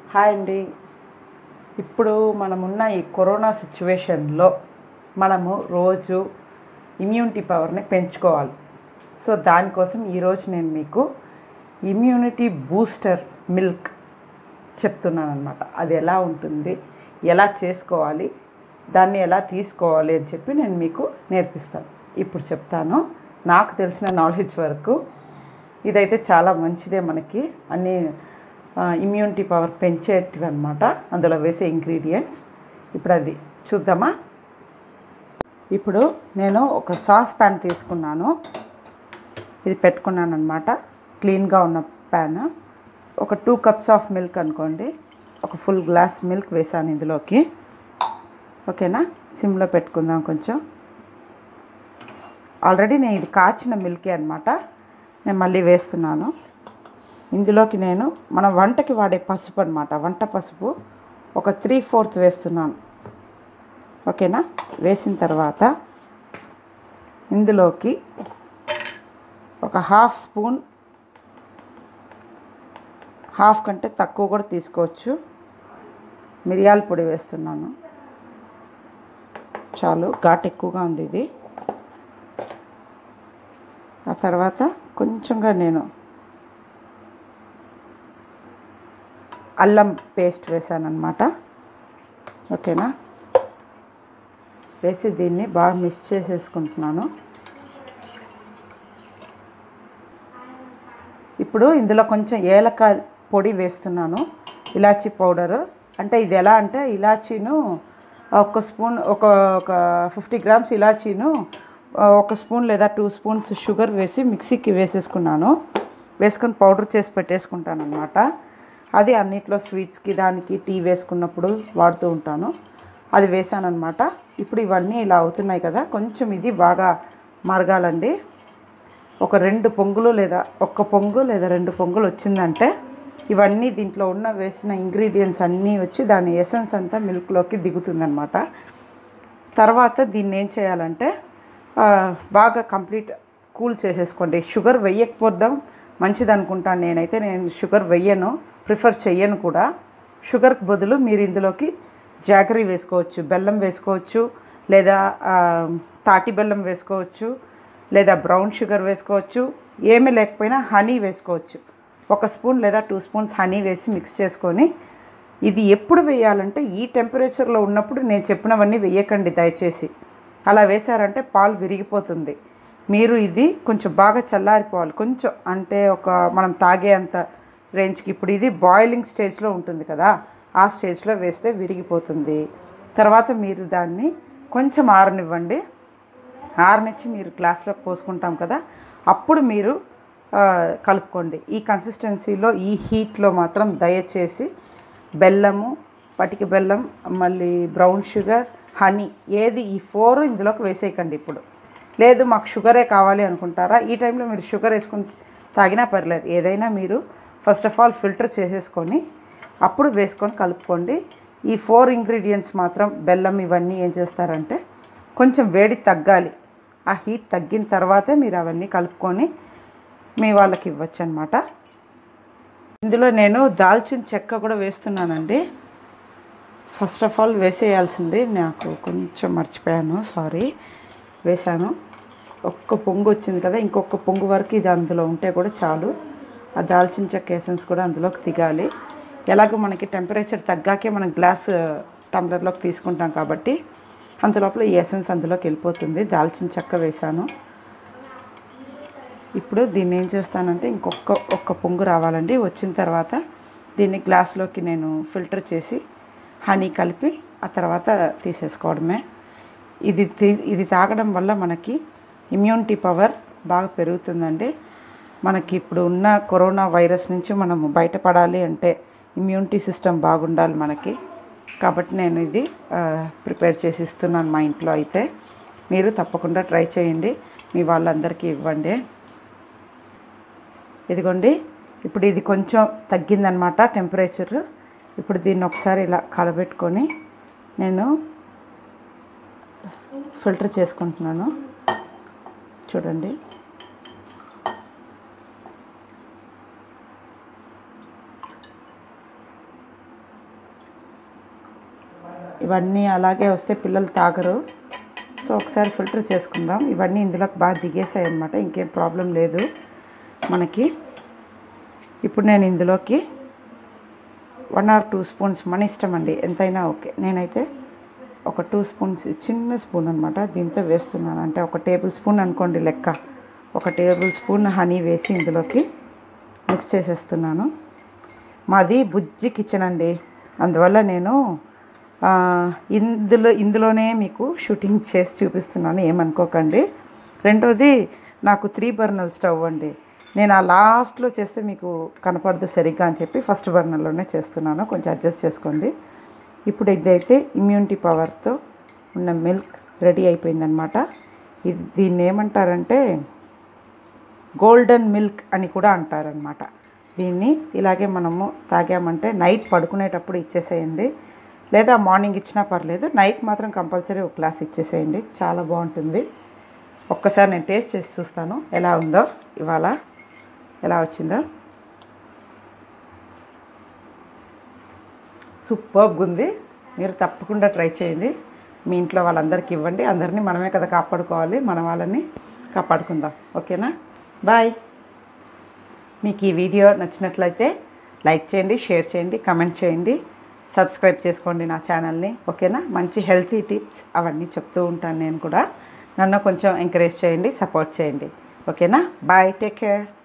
hi అండి ఇప్పుడు మనమున్న ఈ కరోనా సిచ్యువేషన్లో మనము రోజు ఇమ్యూనిటీ పవర్ని పెంచుకోవాలి సో దానికోసం ఈరోజు నేను మీకు ఇమ్యూనిటీ బూస్టర్ మిల్క్ చెప్తున్నాను అనమాట అది ఎలా ఉంటుంది ఎలా చేసుకోవాలి దాన్ని ఎలా తీసుకోవాలి అని చెప్పి నేను మీకు నేర్పిస్తాను ఇప్పుడు చెప్తాను నాకు తెలిసిన నాలెడ్జ్ వరకు ఇదైతే చాలా మంచిదే మనకి అన్ని ఇమ్యూనిటీ పవర్ పెంచేటివి అనమాట అందులో వేసే ఇంగ్రీడియంట్స్ ఇప్పుడు అది చూద్దామా ఇప్పుడు నేను ఒక సాస్ ప్యాన్ తీసుకున్నాను ఇది పెట్టుకున్నాను అనమాట క్లీన్గా ఉన్న ప్యాన్ ఒక టూ కప్స్ ఆఫ్ మిల్క్ అనుకోండి ఒక ఫుల్ గ్లాస్ మిల్క్ వేసాను ఇందులోకి ఓకేనా సిమ్లో పెట్టుకుందాం కొంచెం ఆల్రెడీ నేను ఇది కాచిన మిల్కే అనమాట నేను మళ్ళీ వేస్తున్నాను ఇందులోకి నేను మన వంటకి వాడే పసుపు అనమాట వంట పసుపు ఒక త్రీ ఫోర్త్ వేస్తున్నాను ఓకేనా వేసిన తర్వాత ఇందులోకి ఒక హాఫ్ స్పూన్ హాఫ్ కంటే తక్కువ కూడా తీసుకోవచ్చు మిరియాల పొడి వేస్తున్నాను చాలు ఘాట్ ఎక్కువగా ఉంది ఇది ఆ తర్వాత కొంచెంగా నేను అల్లం పేస్ట్ వేసాను అనమాట ఓకేనా వేసి దీన్ని బాగా మిక్స్ చేసేసుకుంటున్నాను ఇప్పుడు ఇందులో కొంచెం ఏలకాయ పొడి వేస్తున్నాను ఇలాచీ పౌడరు అంటే ఇది ఎలా అంటే ఇలాచీను ఒక స్పూన్ ఒక ఒక ఫిఫ్టీ గ్రామ్స్ ఇలాచీను ఒక స్పూన్ లేదా టూ స్పూన్స్ షుగర్ వేసి మిక్సీకి వేసేసుకున్నాను వేసుకొని పౌడర్ చేసి పెట్టేసుకుంటాను అనమాట అది అన్నిట్లో స్వీట్స్కి దానికి టీ వేసుకున్నప్పుడు వాడుతూ ఉంటాను అది వేసాను అనమాట ఇప్పుడు ఇవన్నీ ఇలా అవుతున్నాయి కదా కొంచెం ఇది బాగా మరగాలండి ఒక రెండు పొంగులు లేదా ఒక్క పొంగు లేదా రెండు పొంగులు వచ్చిందంటే ఇవన్నీ దీంట్లో ఉన్న వేసిన ఇంగ్రీడియంట్స్ అన్నీ వచ్చి దాని ఎసెన్స్ అంతా మిల్క్లోకి దిగుతుందనమాట తర్వాత దీన్ని ఏం చేయాలంటే బాగా కంప్లీట్ కూల్ చేసేసుకోండి షుగర్ వెయ్యకపోవడం మంచిది అనుకుంటాను నేనైతే నేను షుగర్ వెయ్యను ప్రిఫర్ చెయ్యను కూడా షుగర్కి బదులు మీరు ఇందులోకి జాగరీ వేసుకోవచ్చు బెల్లం వేసుకోవచ్చు లేదా తాటి బెల్లం వేసుకోవచ్చు లేదా బ్రౌన్ షుగర్ వేసుకోవచ్చు ఏమీ లేకపోయినా హనీ వేసుకోవచ్చు ఒక స్పూన్ లేదా టూ స్పూన్స్ హనీ వేసి మిక్స్ చేసుకొని ఇది ఎప్పుడు వేయాలంటే ఈ టెంపరేచర్లో ఉన్నప్పుడు నేను చెప్పినవన్నీ వేయకండి దయచేసి అలా వేశారంటే పాలు విరిగిపోతుంది మీరు ఇది కొంచెం బాగా చల్లారిపోవాలి కొంచెం అంటే ఒక మనం తాగే అంత రేంజ్కి ఇప్పుడు ఇది బాయిలింగ్ స్టేజ్లో ఉంటుంది కదా ఆ స్టేజ్లో వేస్తే విరిగిపోతుంది తర్వాత మీరు దాన్ని కొంచెం ఆరనివ్వండి ఆరనిచ్చి మీరు గ్లాస్లోకి పోసుకుంటాం కదా అప్పుడు మీరు కలుపుకోండి ఈ కన్సిస్టెన్సీలో ఈ హీట్లో మాత్రం దయచేసి బెల్లము పటికి బెల్లం మళ్ళీ బ్రౌన్ షుగర్ హనీ ఏది ఈ ఫోర్ ఇందులోకి వేసేయకండి ఇప్పుడు లేదు మాకు షుగరే కావాలి అనుకుంటారా ఈ టైంలో మీరు షుగర్ వేసుకుని తాగినా పర్లేదు ఏదైనా మీరు ఫస్ట్ ఆఫ్ ఆల్ ఫిల్టర్ చేసేసుకొని అప్పుడు వేసుకొని కలుపుకోండి ఈ ఫోర్ ఇంగ్రీడియంట్స్ మాత్రం బెల్లం ఇవన్నీ ఏం చేస్తారంటే కొంచెం వేడి తగ్గాలి ఆ హీట్ తగ్గిన తర్వాతే మీరు అవన్నీ కలుపుకొని మీ వాళ్ళకి ఇవ్వచ్చు అనమాట ఇందులో నేను దాల్చిన చెక్క కూడా వేస్తున్నానండి ఫస్ట్ ఆఫ్ ఆల్ వేసేయాల్సింది నాకు కొంచెం మర్చిపోయాను సారీ వేసాను ఒక్క పొంగు వచ్చింది కదా ఇంకొక పొంగు వరకు ఇది అందులో ఉంటే కూడా చాలు ఆ దాల్చిన చెక్క ఎసెన్స్ కూడా అందులోకి దిగాలి ఎలాగో మనకి టెంపరేచర్ తగ్గాకే మనం గ్లాస్ టంబ్లర్లోకి తీసుకుంటాం కాబట్టి అంతలోపల ఈ ఎసెన్స్ అందులోకి వెళ్ళిపోతుంది దాల్చిన చెక్క వేసాను ఇప్పుడు దీన్ని ఏం చేస్తానంటే ఇంకొక ఒక్క పొంగు రావాలండి వచ్చిన తర్వాత దీన్ని గ్లాస్లోకి నేను ఫిల్టర్ చేసి హనీ కలిపి ఆ తర్వాత తీసేసుకోవడమే ఇది ఇది తాగడం వల్ల మనకి ఇమ్యూనిటీ పవర్ బాగా పెరుగుతుందండి మనకి ఇప్పుడు ఉన్న కరోనా వైరస్ నుంచి మనము బయటపడాలి అంటే ఇమ్యూనిటీ సిస్టమ్ బాగుండాలి మనకి కాబట్టి నేను ఇది ప్రిపేర్ చేసి ఇస్తున్నాను మా ఇంట్లో అయితే మీరు తప్పకుండా ట్రై చేయండి మీ వాళ్ళందరికీ ఇవ్వండి ఇదిగోండి ఇప్పుడు ఇది కొంచెం తగ్గిందనమాట టెంపరేచర్ ఇప్పుడు దీన్ని ఒకసారి ఇలా కలబెట్టుకొని నేను ఫిల్టర్ చేసుకుంటున్నాను చూడండి ఇవన్నీ అలాగే వస్తే పిల్లలు తాగరు సో ఒకసారి ఫిల్టర్ చేసుకుందాం ఇవన్నీ ఇందులోకి బాగా దిగేసాయి అనమాట ఇంకేం ప్రాబ్లం లేదు మనకి ఇప్పుడు నేను ఇందులోకి వన్ ఆర్ టూ స్పూన్స్ మన ఇష్టం అండి ఎంతైనా ఓకే నేనైతే ఒక టూ స్పూన్స్ చిన్న స్పూన్ అనమాట దీంతో వేస్తున్నాను అంటే ఒక టేబుల్ స్పూన్ అనుకోండి లెక్క ఒక టేబుల్ స్పూన్ హనీ వేసి ఇందులోకి మిక్స్ చేసేస్తున్నాను మాది బుజ్జి కిచెన్ అండి అందువల్ల నేను ఆ, ఇందులో ఇందులోనే మీకు షూటింగ్ చేసి చూపిస్తున్నాను ఏమనుకోకండి రెండోది నాకు త్రీ బర్నల్ స్టవ్ అండి నేను ఆ లాస్ట్లో చేస్తే మీకు కనపడదు సరిగ్గా అని చెప్పి ఫస్ట్ బర్నర్లోనే చేస్తున్నాను కొంచెం అడ్జస్ట్ చేసుకోండి ఇప్పుడు ఇదైతే ఇమ్యూనిటీ పవర్తో ఉన్న మిల్క్ రెడీ అయిపోయిందనమాట ఇది దీన్ని ఏమంటారంటే గోల్డెన్ మిల్క్ అని కూడా అంటారనమాట దీన్ని ఇలాగే మనము తాగామంటే నైట్ పడుకునేటప్పుడు ఇచ్చేసేయండి లేదా మార్నింగ్ ఇచ్చినా పర్లేదు నైట్ మాత్రం కంపల్సరీ ఒక గ్లాస్ ఇచ్చేసేయండి చాలా బాగుంటుంది ఒక్కసారి నేను టేస్ట్ చేసి చూస్తాను ఎలా ఉందో ఇవాళ ఎలా వచ్చిందో సూపర్గా ఉంది మీరు తప్పకుండా ట్రై చేయండి మీ ఇంట్లో వాళ్ళందరికీ ఇవ్వండి అందరినీ మనమే కదా కాపాడుకోవాలి మన వాళ్ళని కాపాడుకుందాం ఓకేనా బాయ్ మీకు ఈ వీడియో నచ్చినట్లయితే లైక్ చేయండి షేర్ చేయండి కమెంట్ చేయండి సబ్స్క్రైబ్ చేసుకోండి నా ఛానల్ని ఓకేనా మంచి హెల్తీ టిప్స్ అవన్నీ చెప్తూ ఉంటాను నేను కూడా నన్ను కొంచెం ఎంకరేజ్ చేయండి సపోర్ట్ చేయండి ఓకేనా బాయ్ టేక్ కేర్